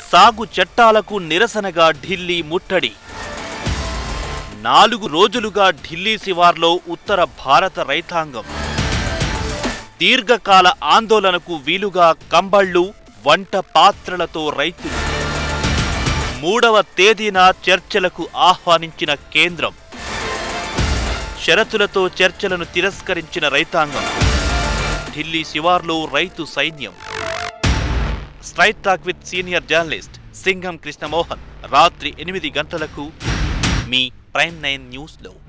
సాగు చట్టాలకు నిరసనగా ఢిల్లీ ముట్టడి నాలుగు రోజులుగా ఢిల్లీ శివార్లో ఉత్తర భారత రైతాంగం దీర్ఘకాల ఆందోళనకు వీలుగా కంబళ్ళు వంట పాత్రలతో రైతులు మూడవ తేదీన చర్చలకు ఆహ్వానించిన కేంద్రం షరతులతో చర్చలను తిరస్కరించిన రైతాంగం ఢిల్లీ శివార్లో రైతు సైన్యం straight talk with senior journalist Singam Krishnamohan రాత్రి ఎనిమిది గంటలకు మీ ప్రైమ్ నైన్ న్యూస్లో